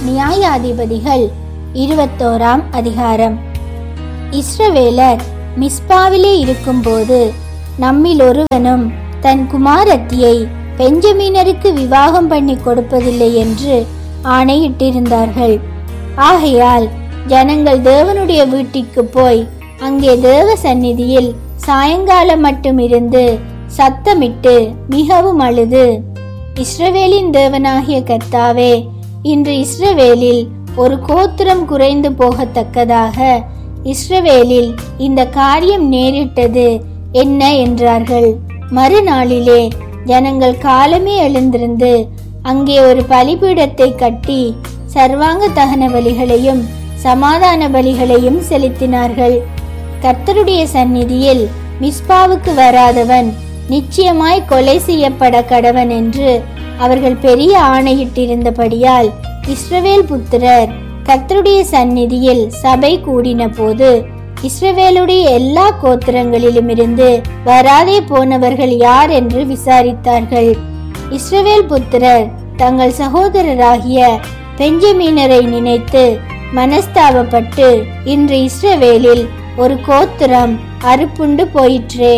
நியாயாதிபதிகள் இருபத்தோராம் அதிகாரம் இஸ்ரவேலர் மிஸ்பாவிலே இருக்கும்போது நம்மில் ஒருவனும் தன் குமாரத்தியை பெஞ்சமீனருக்கு விவாகம் பண்ணி கொடுப்பதில்லை என்று ஆணையிட்டிருந்தார்கள் ஆகையால் ஜனங்கள் தேவனுடைய வீட்டிற்கு போய் அங்கே தேவ சந்நிதியில் சாயங்காலம் மட்டும் இருந்து சத்தமிட்டு மிகவும் அழுது இஸ்ரவேலின் தேவனாகிய கர்த்தாவே இன்று இஸ்ரவேலில் ஒரு கோத்திரம் குறைந்து போகத்தக்கதாக இஸ்ரவேலில் இந்த காரியம் நேரிட்டது என்ன என்றார்கள் மறுநாளிலே ஜனங்கள் காலமே எழுந்திருந்து அங்கே ஒரு பலிபீடத்தை கட்டி சர்வாங்க தகன பலிகளையும் சமாதான பலிகளையும் செலுத்தினார்கள் கர்த்தருடைய சந்நிதியில் மிஸ்பாவுக்கு வராதவன் நிச்சயமாய் கொலை செய்யப்பட கடவன் என்று அவர்கள் பெரிய ஆணையிட்டிருந்தபடியால் இஸ்ரவேல் புத்திரர் கர்த்தருடைய சந்நிதியில் சபை கூடின போது இஸ்ரவேலுடைய எல்லா கோத்திரங்களிலும் இருந்து வராதே போனவர்கள் யார் என்று விசாரித்தார்கள் இஸ்ரவேல் புத்திரர் தங்கள் சகோதரராகிய பெஞ்சமீனரை நினைத்து மனஸ்தாபப்பட்டு இன்று இஸ்ரவேலில் ஒரு கோத்திரம் அறுப்புண்டு போயிற்றே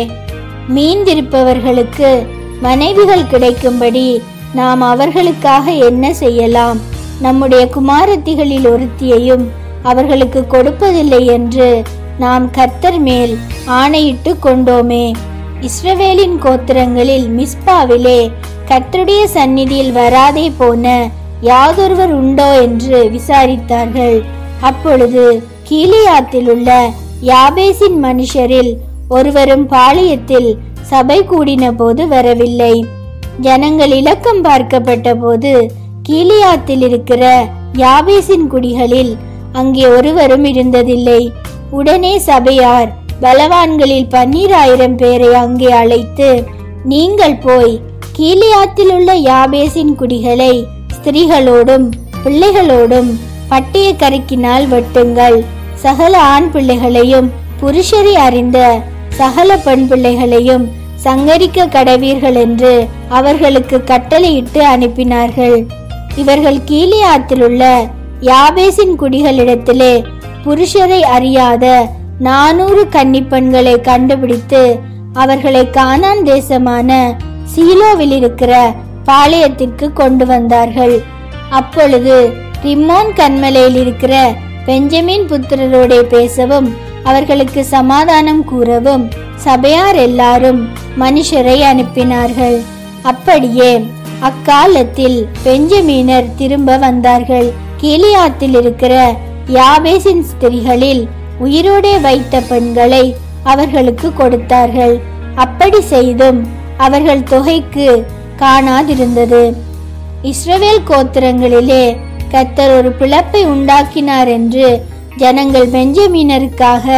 மீந்திருப்பவர்களுக்கு மனைவிகள் கிடைக்கும்படி நாம் அவர்களுக்காக என்ன செய்யலாம் நம்முடைய குமாரத்திகளில் ஒருத்தியையும் அவர்களுக்கு கொடுப்பதில்லை என்று நாம் கர்த்தர் மேல் ஆணையிட்டு கொண்டோமே இஸ்ரவேலின் கோத்திரங்களில் மிஸ்பாவிலே கர்த்தருடைய சந்நிதியில் வராதே போன யாதொருவர் உண்டோ என்று விசாரித்தார்கள் அப்பொழுது கீலியாத்தில் உள்ள யாபேசின் மனுஷரில் ஒருவரும் பாளையத்தில் சபை கூடின போது வரவில்லை ஜனங்கள் இலக்கம் பார்க்கப்பட்ட போது கீலியாத்தில் இருக்கிற யாபேசின் குடிகளில் அங்கே ஒருவரும் இருந்ததில்லை உடனே சபையார் பலவான்களில் பன்னீராயிரம் பேரை அங்கே அழைத்து நீங்கள் போய் கீலியாத்தில் உள்ள யாபேசின் குடிகளை ஸ்திரீகளோடும் பிள்ளைகளோடும் பட்டய கருக்கினால் வெட்டுங்கள் சகல ஆண் பிள்ளைகளையும் புருஷரை அறிந்த சகல பெண் பிள்ளைகளையும் சங்கரிக்க கடவீர்கள் என்று அவர்களுக்கு கட்டளையிட்டு அனுப்பினார்கள் இவர்கள் கீலியாத்தில் உள்ள யாபேசின் குடிகளிடத்திலே புருஷரை அறியாத நானூறு கன்னிப்பெண்களை கண்டுபிடித்து அவர்களை கானான் தேசமான சீலோவில் இருக்கிற பாளையத்திற்கு கொண்டு வந்தார்கள் அப்பொழுது ரிம்மோன் கண்மலையில் இருக்கிற பெஞ்சமின் புத்திரரோட பேசவும் அவர்களுக்கு சமாதானம் கூறவும் சபையார் எல்லாரும் மனுஷரை அனுப்பினார்கள் அப்படியே அக்காலத்தில் பெஞ்சமீனர் திரும்ப வந்தார்கள் கீலியாத்தில் இருக்கிற யாபேசின் ஸ்திரிகளில் உயிரோடே வைத்த பெண்களை அவர்களுக்கு கொடுத்தார்கள் அப்படி செய்தும் அவர்கள் தொகைக்கு காணாதிருந்தது இஸ்ரவேல் கோத்திரங்களிலே கர்த்தர் ஒரு பிளப்பை உண்டாக்கினார் என்று ஜனங்கள் பெஞ்சமீனருக்காக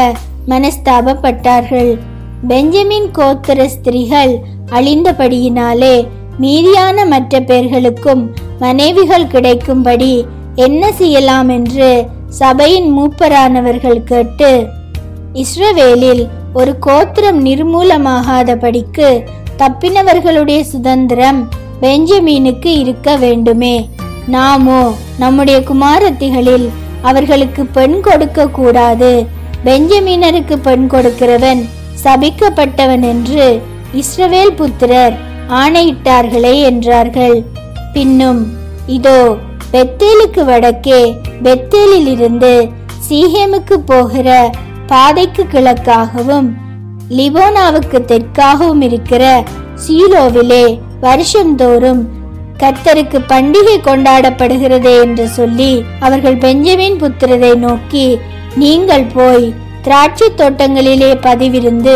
மனஸ்தாபப்பட்டார்கள் பெஞ்சமின் கோத்திர ஸ்திரீகள் அழிந்தபடியினாலே மீதியான மற்ற பேர்களுக்கும் மனைவிகள் கிடைக்கும்படி என்ன செய்யலாம் என்று சபையின் மூப்பரானவர்கள் கேட்டு இஸ்ரவேலில் ஒரு கோத்திரம் நிர்மூலமாகாதபடிக்கு தப்பினவர்களுடைய சுதந்திரம் பெஞ்சமீனுக்கு இருக்க வேண்டுமே நாமோ நம்முடைய குமாரத்திகளில் அவர்களுக்கு பெண் கொடுக்க கூடாது பெஞ்சமீனருக்கு பெண் கொடுக்கிறவன் சபிக்கப்பட்டவன் என்று இஸ்ரவேல் புத்திரர் ஆணையிட்டார்களே என்றார்கள் பின்னும் இதோ பெத்தேலுக்கு வடக்கே பெத்தேலில் இருந்து சீஹேமுக்கு போகிற பாதைக்கு கிழக்காகவும் லிபோனாவுக்கு தெற்காகவும் இருக்கிற சீலோவிலே வருஷந்தோறும் கர்த்தருக்கு பண்டிகை கொண்டாடப்படுகிறதே என்று சொல்லி அவர்கள் பெஞ்சமின் புத்திரரை நோக்கி நீங்கள் போய் திராட்சை தோட்டங்களிலே பதிவிருந்து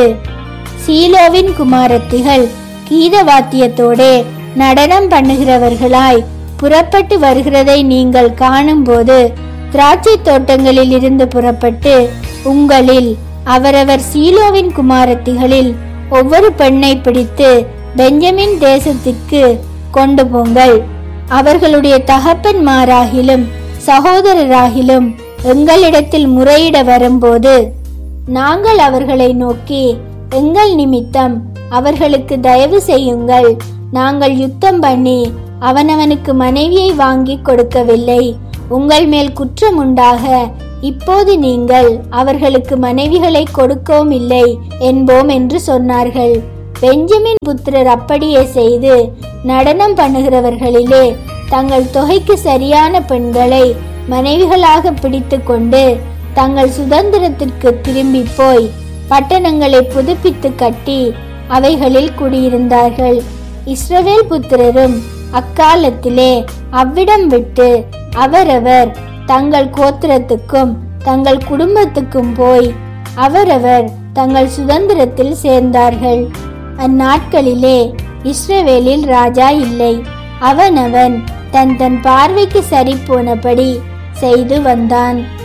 சீலோவின் குமாரத்திகள் கீத வாத்தியத்தோடே நடனம் பண்ணுகிறவர்களாய் புறப்பட்டு வருகிறதை நீங்கள் காணும்போது திராட்சை தோட்டங்களில் இருந்து புறப்பட்டு உங்களில் அவரவர் சீலோவின் குமாரத்திகளில் ஒவ்வொரு பெண்ணை பிடித்து பெஞ்சமின் தேசத்திற்கு கொண்டு போங்கள் அவர்களுடைய தகப்பன்மாராகிலும் சகோதரராகிலும் எங்களிடத்தில் முறையிட வரும்போது நாங்கள் அவர்களை நோக்கி எங்கள் நிமித்தம் அவர்களுக்கு தயவு செய்யுங்கள் நாங்கள் யுத்தம் பண்ணி அவனவனுக்கு மனைவியை வாங்கி கொடுக்கவில்லை உங்கள் மேல் குற்றம் உண்டாக இப்போது நீங்கள் அவர்களுக்கு மனைவிகளை கொடுக்கவும் இல்லை என்போம் என்று சொன்னார்கள் பெஞ்சமின் புத்திரர் அப்படியே செய்து நடனம் பண்ணுகிறவர்களிலே தங்கள் தொகைக்கு சரியான பெண்களை மனைவிகளாக பிடித்து கொண்டு தங்கள் சுதந்திரத்திற்கு திரும்பி போய் பட்டணங்களை புதுப்பித்து கட்டி அவைகளில் குடியிருந்தார்கள் இஸ்ரவேல் புத்திரரும் அக்காலத்திலே அவ்விடம் விட்டு அவரவர் தங்கள் கோத்திரத்துக்கும் தங்கள் குடும்பத்துக்கும் போய் அவரவர் தங்கள் சுதந்திரத்தில் சேர்ந்தார்கள் அந்நாட்களிலே இஸ்ரவேலில் ராஜா இல்லை அவனவன் தன் தன் பார்வைக்கு சரி போனபடி செய்து வந்தான்